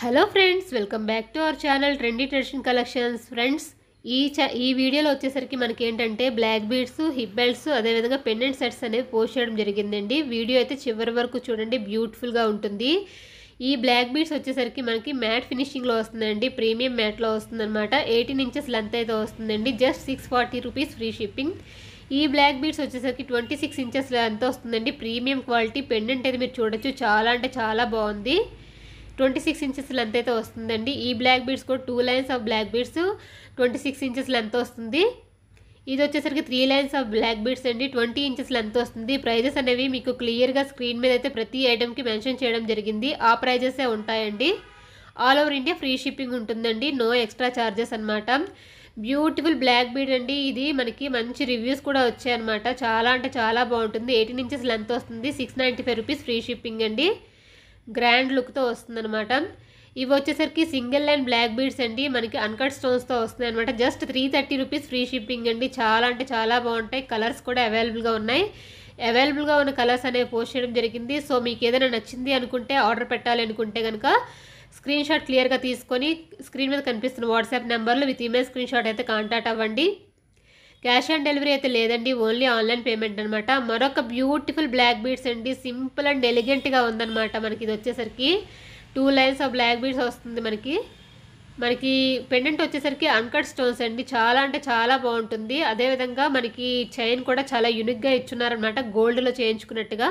hello friends welcome back to our channel trendy tradition collections friends ఈ చ ఈ వీడియోలో వచ్చేసరికి మనకి ఏంటంటే బ్లాక్ బీడ్స్ హిప్ బెల్ట్స్ అదేవిధంగా పెండెంట్ సెట్స్ అనేవి పోస్ట్ చేయడం జరిగిందండి వీడియో అయితే చివరి వరకు చూడండి బ్యూటిఫుల్గా ఉంటుంది ఈ బ్లాక్ బీడ్స్ వచ్చేసరికి మనకి మ్యాట్ ఫినిషింగ్లో వస్తుందండి ప్రీమియం మ్యాట్లో వస్తుందన్నమాట ఎయిటీన్ ఇంచెస్ లెంత్ అయితే వస్తుందండి just six forty rupees free shipping ఈ బ్లాక్ బీడ్స్ వచ్చేసరికి ట్వంటీ సిక్స్ ఇంచెస్ ఎంత వస్తుందండి ప్రీమియం క్వాలిటీ పెండెంట్ అయితే మీరు చూడొచ్చు చాలా అంటే చాలా బాగుంది ట్వంటీ సిక్స్ ఇంచెస్ లెంత్ అయితే వస్తుందండి ఈ బ్లాక్ బీడ్స్ కూడా two lines of black beads twenty six inches length వస్తుంది ఇది వచ్చేసరికి three lines of black beads అండి ట్వంటీ ఇంచెస్ లెంత్ వస్తుంది ప్రైజెస్ అనేవి మీకు క్లియర్గా స్క్రీన్ మీద అయితే ప్రతి ఐటెంకి మెన్షన్ చేయడం జరిగింది ఆ ప్రైజెసే ఉంటాయండి all over India free shipping ఉంటుందండి నో ఎక్స్ట్రా ఛార్జెస్ అనమాట బ్యూటిఫుల్ బ్లాక్ బీడ్ అండి ఇది మనకి మంచి రివ్యూస్ కూడా వచ్చాయన్నమాట చాలా అంటే చాలా బాగుంటుంది ఎయిటీన్ ఇంచెస్ లెంత్ వస్తుంది six ninety five rupees free shipping అండి గ్రాండ్ లుక్తో వస్తుందన్నమాట ఇవి వచ్చేసరికి సింగిల్ లైన్ బ్లాక్ బీడ్స్ అండి మనకి అన్కట్ స్టోన్స్తో వస్తుంది అనమాట just three thirty rupees free shipping అండి చాలా అంటే చాలా బాగుంటాయి కలర్స్ కూడా అవైలబుల్గా ఉన్నాయి అవైలబుల్గా ఉన్న కలర్స్ అనేవి పోస్ట్ చేయడం జరిగింది సో మీకు ఏదైనా నచ్చింది అనుకుంటే ఆర్డర్ పెట్టాలి అనుకుంటే కనుక స్క్రీన్ షాట్ క్లియర్గా తీసుకొని స్క్రీన్ మీద కనిపిస్తున్న వాట్సాప్ నెంబర్లో విత్ ఇమేజ్ స్క్రీన్ షాట్ అయితే కాంటాక్ట్ అవ్వండి క్యాష్ ఆన్ డెలివరీ అయితే లేదండి ఓన్లీ ఆన్లైన్ పేమెంట్ అనమాట మరొక బ్యూటిఫుల్ బ్లాక్ బీడ్స్ అండి సింపుల్ అండ్ ఎలిగెంట్గా ఉందన్నమాట మనకి ఇది వచ్చేసరికి two lines of black beads వస్తుంది మనకి మనకి పెండెంట్ వచ్చేసరికి అన్కట్ స్టోన్స్ అండి చాలా అంటే చాలా బాగుంటుంది అదేవిధంగా మనకి చైన్ కూడా చాలా యూనిక్గా ఇచ్చున్నారనమాట గోల్డ్లో చేయించుకున్నట్టుగా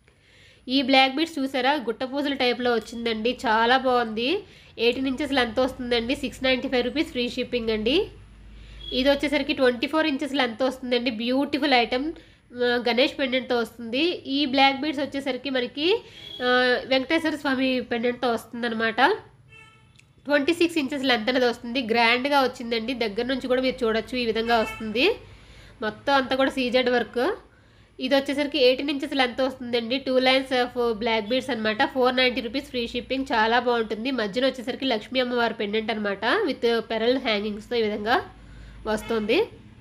ఈ బ్లాక్ బీడ్స్ చూసారా గుట్టపూసల టైప్లో వచ్చిందండి చాలా బాగుంది ఎయిటీన్ ఇంచెస్ లెంత్ వస్తుందండి six ninety five rupees free shipping అండి ఇది వచ్చేసరికి ట్వంటీ ఫోర్ ఇంచెస్ లెంత్ వస్తుందండి బ్యూటిఫుల్ ఐటమ్ గణేష్ పెండెంట్తో వస్తుంది ఈ బ్లాక్ బీడ్స్ వచ్చేసరికి మనకి వెంకటేశ్వర స్వామి పెండెంట్తో వస్తుందన్నమాట ట్వంటీ సిక్స్ ఇంచెస్ లెంత్ అనేది వస్తుంది గ్రాండ్గా వచ్చిందండి దగ్గర నుంచి కూడా మీరు చూడొచ్చు ఈ విధంగా వస్తుంది మొత్తం అంతా కూడా సీజెడ్ వర్క్ ఇది వచ్చేసరికి ఎయిటీన్ ఇంచెస్ లెంత్ వస్తుందండి two lines of black beads అనమాట four ninety rupees free shipping చాలా బాగుంటుంది మధ్యన వచ్చేసరికి లక్ష్మీ అమ్మవారి పెండెంట్ అనమాట విత్ పెరల్ హ్యాంగింగ్స్తో ఈ విధంగా వస్తుంది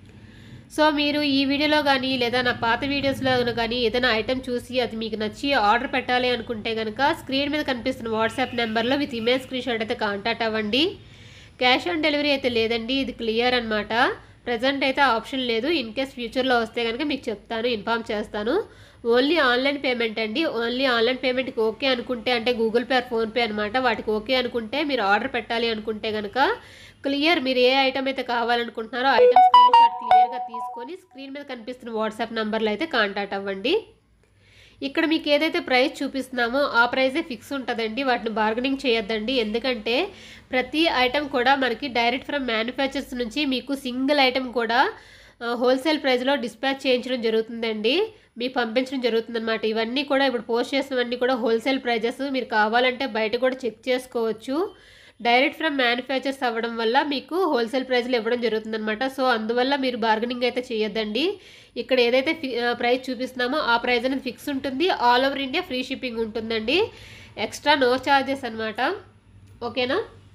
సో మీరు ఈ వీడియోలో కానీ లేదా నా పాత వీడియోస్లో కానీ ఏదైనా ఐటెం చూసి అది మీకు నచ్చి ఆర్డర్ పెట్టాలి అనుకుంటే కనుక స్క్రీన్ మీద కనిపిస్తున్న వాట్సాప్ నెంబర్లో విత్ ఇమేజ్ స్క్రీన్ షాట్ అయితే కాంటాక్ట్ అవ్వండి క్యాష్ ఆన్ డెలివరీ అయితే లేదండి ఇది క్లియర్ అనమాట ప్రజెంట్ అయితే ఆప్షన్ లేదు ఇన్ కేస్ ఫ్యూచర్లో వస్తే కనుక మీకు చెప్తాను ఇన్ఫామ్ చేస్తాను ఓన్లీ ఆన్లైన్ పేమెంట్ అండి ఓన్లీ ఆన్లైన్ పేమెంట్కి ఓకే అనుకుంటే అంటే గూగుల్ పే ఫోన్పే అనమాట వాటికి ఓకే అనుకుంటే మీరు ఆర్డర్ పెట్టాలి అనుకుంటే కనుక క్లియర్ మీరు ఏ ఐటమ్ అయితే కావాలనుకుంటున్నారో ఐటమ్ స్క్రీన్ షాట్ క్లియర్గా తీసుకొని స్క్రీన్ మీద కనిపిస్తున్న వాట్సాప్ నెంబర్లో అయితే కాంటాక్ట్ అవ్వండి ఇక్కడ మీకు ఏదైతే ప్రైస్ చూపిస్తున్నామో ఆ ప్రైజే ఫిక్స్ ఉంటుందండి వాటిని బార్గెనింగ్ చేయొద్దండి ఎందుకంటే ప్రతి ఐటెం కూడా మనకి డైరెక్ట్ ఫ్రమ్ మ్యానుఫ్యాక్చర్స్ నుంచి మీకు సింగిల్ ఐటెం కూడా హోల్సేల్ ప్రైస్లో డిస్పాచ్ చేయించడం జరుగుతుందండి మీకు పంపించడం జరుగుతుందన్నమాట ఇవన్నీ కూడా ఇప్పుడు పోస్ట్ చేసినవన్నీ కూడా హోల్సేల్ ప్రైజెస్ మీరు కావాలంటే బయట కూడా చెక్ చేసుకోవచ్చు డైరెక్ట్ ఫ్రమ్ మ్యానుఫ్యాక్చర్స్ అవ్వడం వల్ల మీకు హోల్సేల్ ప్రైస్లో ఇవ్వడం జరుగుతుందన్నమాట సో అందువల్ల మీరు బార్గెనింగ్ అయితే చేయొద్దండి ఇక్కడ ఏదైతే ప్రైస్ చూపిస్తున్నామో ఆ ప్రైస్ అనేది ఫిక్స్ ఉంటుంది all over India free shipping ఉంటుందండి ఎక్స్ట్రా నో ఛార్జెస్ అనమాట ఓకేనా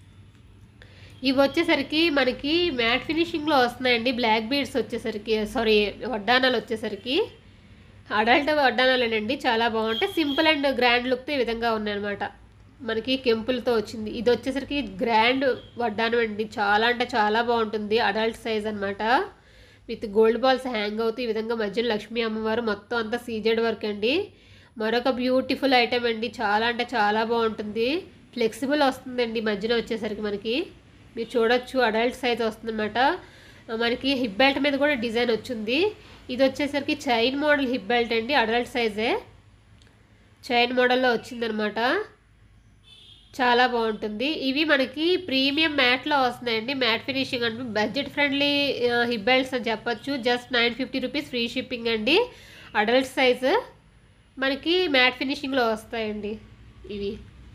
ఇవి వచ్చేసరికి మనకి మ్యాట్ ఫినిషింగ్లో వస్తున్నాయండి బ్లాక్ బీడ్స్ వచ్చేసరికి సారీ వడ్డానాలు వచ్చేసరికి అడల్ట్ వడ్డానాలేనండి చాలా బాగుంటాయి సింపుల్ అండ్ గ్రాండ్ లుక్తో ఈ విధంగా ఉన్నాయన్నమాట మనకి కెంపులతో వచ్చింది ఇది వచ్చేసరికి గ్రాండ్ వడ్డానం అండి చాలా అంటే చాలా బాగుంటుంది అడల్ట్ సైజ్ అనమాట విత్ గోల్డ్ బాల్స్ హ్యాంగ్ అవుతూ ఈ విధంగా మధ్యలో లక్ష్మీ అమ్మవారు మొత్తం అంతా సీజెడ్ వర్క్ అండి మరొక బ్యూటిఫుల్ ఐటెం అండి చాలా అంటే చాలా బాగుంటుంది ఫ్లెక్సిబుల్ వస్తుందండి మధ్యలో వచ్చేసరికి మనకి మీరు చూడొచ్చు అడల్ట్ సైజ్ వస్తుందన్నమాట మనకి హిప్ బెల్ట్ మీద కూడా డిజైన్ వచ్చింది ఇది వచ్చేసరికి చైన్ మోడల్ హిప్ బెల్ట్ అండి అడల్ట్ సైజే చైన్ మోడల్లో వచ్చిందనమాట చాలా బాగుంటుంది ఇవి మనకి ప్రీమియం మ్యాట్లో వస్తున్నాయండి మ్యాట్ ఫినిషింగ్ అంటే బడ్జెట్ ఫ్రెండ్లీ హిప్ బెల్ట్స్ అని చెప్పొచ్చు just nine fifty rupees free shipping అండి అడల్ట్ సైజు మనకి మ్యాట్ ఫినిషింగ్లో వస్తాయండి ఇవి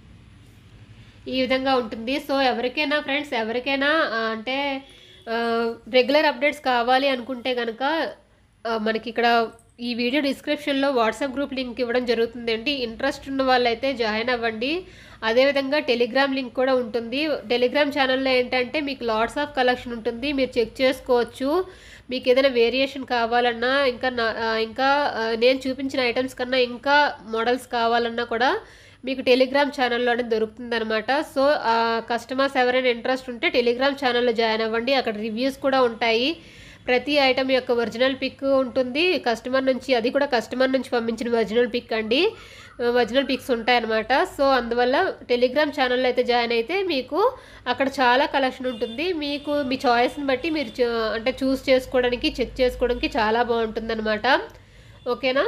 ఈ విధంగా ఉంటుంది సో ఎవరికైనా ఫ్రెండ్స్ ఎవరికైనా అంటే రెగ్యులర్ అప్డేట్స్ కావాలి అనుకుంటే కనుక మనకి ఇక్కడ ఈ వీడియో డిస్క్రిప్షన్లో వాట్సాప్ గ్రూప్ లింక్ ఇవ్వడం జరుగుతుందండి ఇంట్రెస్ట్ ఉన్న వాళ్ళైతే జాయిన్ అవ్వండి అదేవిధంగా టెలిగ్రామ్ లింక్ కూడా ఉంటుంది టెలిగ్రామ్ ఛానల్లో ఏంటంటే మీకు లాట్స్ ఆఫ్ కలెక్షన్ ఉంటుంది మీరు చెక్ చేసుకోవచ్చు మీకు ఏదైనా వేరియేషన్ కావాలన్నా ఇంకా నా ఇంకా నేను చూపించిన ఐటమ్స్ కన్నా ఇంకా మోడల్స్ కావాలన్నా కూడా మీకు టెలిగ్రామ్ ఛానల్లోనే దొరుకుతుంది అనమాట సో కస్టమర్స్ ఎవరైనా ఇంట్రెస్ట్ ఉంటే టెలిగ్రామ్ ఛానల్లో జాయిన్ అవ్వండి అక్కడ రివ్యూస్ కూడా ఉంటాయి ప్రతి ఐటమ్ యొక్క ఒరిజినల్ పిక్ ఉంటుంది కస్టమర్ నుంచి అది కూడా కస్టమర్ నుంచి పంపించిన ఒరిజినల్ పిక్ అండి ఒరిజినల్ పిక్స్ ఉంటాయన్నమాట సో అందువల్ల టెలిగ్రామ్ ఛానల్లో అయితే జాయిన్ అయితే మీకు అక్కడ చాలా కలెక్షన్ ఉంటుంది మీకు మీ చాయిస్ని బట్టి మీరు చూ- అంటే చూస్ చేసుకోవడానికి చెక్ చేసుకోవడానికి చాలా బాగుంటుంది ఓకేనా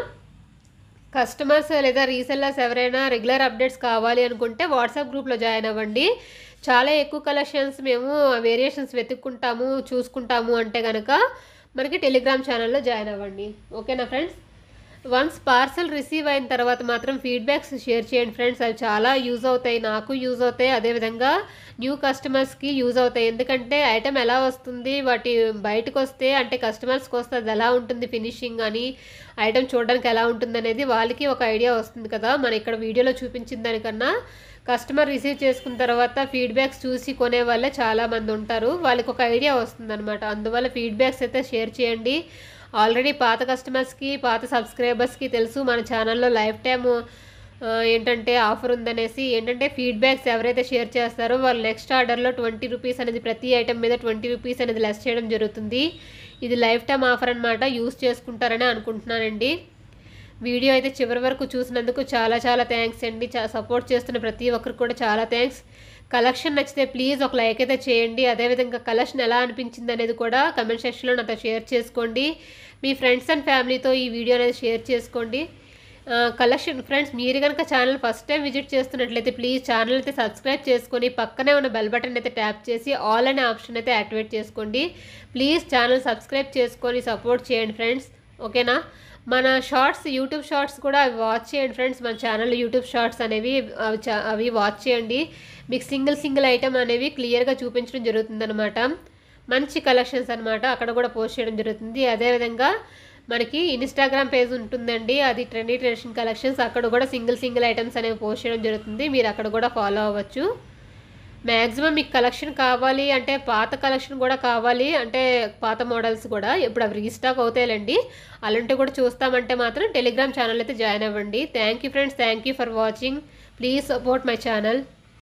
కస్టమర్స్ లేదా రీసెల్లర్స్ ఎవరైనా రెగ్యులర్ అప్డేట్స్ కావాలి అనుకుంటే వాట్సాప్ గ్రూప్లో జాయిన్ అవ్వండి చాలా ఎక్కువ కలెక్షన్స్ మేము వేరియేషన్స్ వెతుక్కుంటాము చూసుకుంటాము అంటే కనుక మనకి టెలిగ్రామ్ ఛానల్లో జాయిన్ అవ్వండి ఓకేనా ఫ్రెండ్స్ వన్స్ పార్సల్ రిసీవ్ అయిన తర్వాత మాత్రం ఫీడ్బ్యాక్స్ షేర్ చేయండి ఫ్రెండ్స్ అవి చాలా యూజ్ అవుతాయి నాకు యూజ్ అవుతాయి అదేవిధంగా న్యూ కస్టమర్స్కి యూజ్ అవుతాయి ఎందుకంటే ఐటమ్ ఎలా వస్తుంది వాటి బయటకు వస్తే అంటే కస్టమర్స్కి వస్తే అది ఎలా ఉంటుంది ఫినిషింగ్ అని ఐటమ్ చూడడానికి ఎలా ఉంటుంది అనేది వాళ్ళకి ఒక ఐడియా వస్తుంది కదా మన ఇక్కడ వీడియోలో చూపించిన దానికన్నా కస్టమర్ రిసీవ్ చేసుకున్న తర్వాత ఫీడ్బ్యాక్స్ చూసి కొనే వాళ్ళే చాలామంది ఉంటారు వాళ్ళకి ఒక ఐడియా వస్తుంది అనమాట అందువల్ల ఫీడ్బ్యాక్స్ అయితే షేర్ చేయండి ఆల్రెడీ పాత కస్టమర్స్కి పాత సబ్స్క్రైబర్స్కి తెలుసు మన ఛానల్లో లైఫ్ టైమ్ ఏంటంటే ఆఫర్ ఉందనేసి ఏంటంటే ఫీడ్బ్యాక్స్ ఎవరైతే షేర్ చేస్తారో వాళ్ళు నెక్స్ట్ ఆర్డర్లో ట్వంటీ రూపీస్ అనేది ప్రతి ఐటమ్ మీద ట్వంటీ రూపీస్ అనేది లెస్ చేయడం జరుగుతుంది ఇది లైఫ్ టైమ్ ఆఫర్ అనమాట యూస్ చేసుకుంటారని అనుకుంటున్నానండి వీడియో అయితే చివరి వరకు చూసినందుకు చాలా చాలా థ్యాంక్స్ అండి చా సపోర్ట్ చేస్తున్న ప్రతి ఒక్కరికి కూడా చాలా థ్యాంక్స్ కలెక్షన్ నచ్చితే ప్లీజ్ ఒక లైక్ అయితే చేయండి అదేవిధంగా కలెక్షన్ ఎలా అనిపించింది అనేది కూడా కమెంట్ సెక్షన్లో నాతో షేర్ చేసుకోండి మీ ఫ్రెండ్స్ అండ్ ఫ్యామిలీతో ఈ వీడియో అనేది షేర్ చేసుకోండి కలెక్షన్ ఫ్రెండ్స్ మీరు కనుక ఛానల్ ఫస్ట్ టైం విజిట్ చేస్తున్నట్లయితే ప్లీజ్ ఛానల్ అయితే సబ్స్క్రైబ్ చేసుకొని పక్కనే ఉన్న బెల్ బటన్ అయితే ట్యాప్ చేసి ఆల్ అనే ఆప్షన్ అయితే యాక్టివేట్ చేసుకోండి ప్లీజ్ ఛానల్ సబ్స్క్రైబ్ చేసుకొని సపోర్ట్ చేయండి ఫ్రెండ్స్ ఓకేనా మన షార్ట్స్ యూట్యూబ్ షార్ట్స్ కూడా అవి వాచ్ చేయండి ఫ్రెండ్స్ మన ఛానల్ యూట్యూబ్ షార్ట్స్ అనేవి అవి చా- అవి వాచ్ చేయండి మీకు సింగిల్ సింగిల్ ఐటమ్ అనేవి క్లియర్గా చూపించడం జరుగుతుందన్నమాట మంచి కలెక్షన్స్ అన్నమాట అక్కడ కూడా పోస్ట్ చేయడం జరుగుతుంది అదేవిధంగా మనకి ఇన్స్టాగ్రామ్ పేజ్ ఉంటుందండి అది ట్రెండీ ట్రెడిషన్ కలెక్షన్స్ అక్కడ కూడా సింగిల్ సింగిల్ ఐటమ్స్ అనేవి పోస్ట్ చేయడం జరుగుతుంది మీరు అక్కడ కూడా ఫాలో అవ్వచ్చు మ్యాక్సిమం మీకు కలెక్షన్ కావాలి అంటే పాత కలెక్షన్ కూడా కావాలి అంటే పాత మోడల్స్ కూడా ఇప్పుడు అవి రీస్టాక్ అవుతాయిలేండి అలాంటివి కూడా చూస్తామంటే మాత్రం టెలిగ్రామ్ ఛానల్ అయితే జాయిన్ అవ్వండి thank you friends thank you for watching please support my channel